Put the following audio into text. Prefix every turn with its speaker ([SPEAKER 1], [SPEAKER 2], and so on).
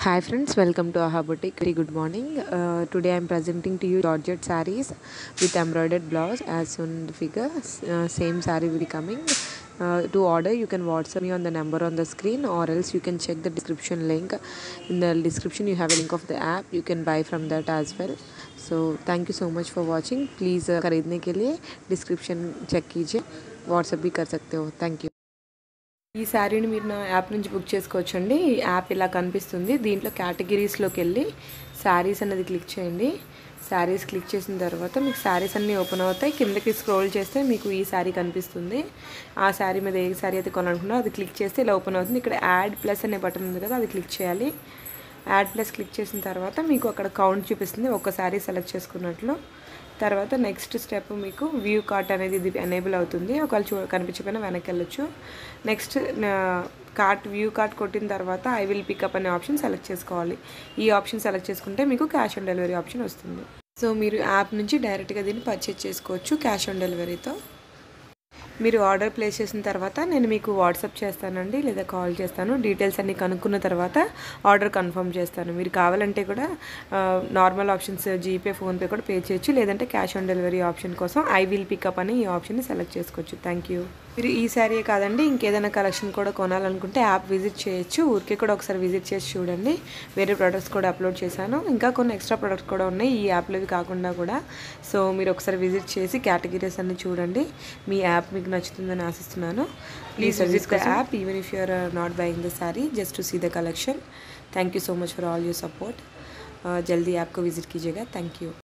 [SPEAKER 1] Hi friends, welcome to Aha Boutique. Very good morning. Uh, today I am presenting to you Georgette sarees with embroidered blouse as soon the figure. Uh, same saree will be coming. Uh, to order you can WhatsApp me on the number on the screen or else you can check the description link. In the description you have a link of the app. You can buy from that as well. So thank you so much for watching. Please uh, खरीदने के लिए description check कीजिए WhatsApp भी कर सकते हो thank you ఈ శారీని మీరు నా యాప్ నుంచి బుక్ చేసుకోవచ్చండి ఈ యాప్ ఇలా కనిపిస్తుంది దీంట్లో కేటగిరీస్లోకి వెళ్ళి శారీస్ అనేది క్లిక్ చేయండి శారీస్ క్లిక్ చేసిన తర్వాత మీకు శారీస్ అన్నీ ఓపెన్ అవుతాయి కిందకి స్క్రోల్ చేస్తే మీకు ఈ శారీ కనిపిస్తుంది ఆ శారీ మీద ఏ శారీ అయితే కొనాలనుకున్నారో అది క్లిక్ చేస్తే ఇలా ఓపెన్ అవుతుంది ఇక్కడ యాడ్ ప్లస్ అనే బటన్ ఉంది కదా అది క్లిక్ చేయాలి యాడ్ ప్లస్ క్లిక్ చేసిన తర్వాత మీకు అక్కడ కౌంట్ చూపిస్తుంది ఒక శారీ సెలెక్ట్ చేసుకున్నట్లు తర్వాత నెక్స్ట్ స్టెప్ మీకు వ్యూ కార్ట్ అనేది ఇది ఎనేబుల్ అవుతుంది ఒకవేళ చూ కనిపించకపోయినా వెనక్కి వెళ్ళొచ్చు నెక్స్ట్ కార్ట్ వ్యూ కార్ట్ కొట్టిన తర్వాత ఐ విల్ పికప్ అనే ఆప్షన్ సెలెక్ట్ చేసుకోవాలి ఈ ఆప్షన్ సెలెక్ట్ చేసుకుంటే మీకు క్యాష్ ఆన్ డెలివరీ ఆప్షన్ వస్తుంది సో మీరు యాప్ నుంచి డైరెక్ట్గా దీన్ని పర్చేజ్ చేసుకోవచ్చు క్యాష్ ఆన్ డెలివరీతో మీరు ఆర్డర్ ప్లేస్ చేసిన తర్వాత నేను మీకు వాట్సాప్ చేస్తానండి లేదా కాల్ చేస్తాను డీటెయిల్స్ అన్ని కనుక్కున్న తర్వాత ఆర్డర్ కన్ఫర్మ్ చేస్తాను మీరు కావాలంటే కూడా నార్మల్ ఆప్షన్స్ జీపే ఫోన్పే కూడా పే చేయొచ్చు లేదంటే క్యాష్ ఆన్ డెలివరీ ఆప్షన్ కోసం ఐ విల్ పికప్ అని ఈ ఆప్షన్ని సెలెక్ట్ చేసుకోవచ్చు థ్యాంక్ యూ మీరు ఈ శారీ కాదండి ఇంకేదైనా కలెక్షన్ కూడా కొనాలనుకుంటే యాప్ విజిట్ చేయొచ్చు ఊరికే కూడా ఒకసారి విజిట్ చేసి చూడండి వేరే ప్రొడక్ట్స్ కూడా అప్లోడ్ చేశాను ఇంకా కొన్ని ఎక్స్ట్రా ప్రొడక్ట్స్ కూడా ఉన్నాయి ఈ యాప్లోవి కాకుండా కూడా సో మీరు ఒకసారి విజిట్ చేసి కేటగిరీస్ అన్ని చూడండి మీ యాప్ మీకు నచ్చుతుందని ఆశిస్తున్నాను please visit the app even if you're not buying the sari just to see the collection thank you so much for all your support जल्दी ऐप को विजिट कीजिएगा थैंक यू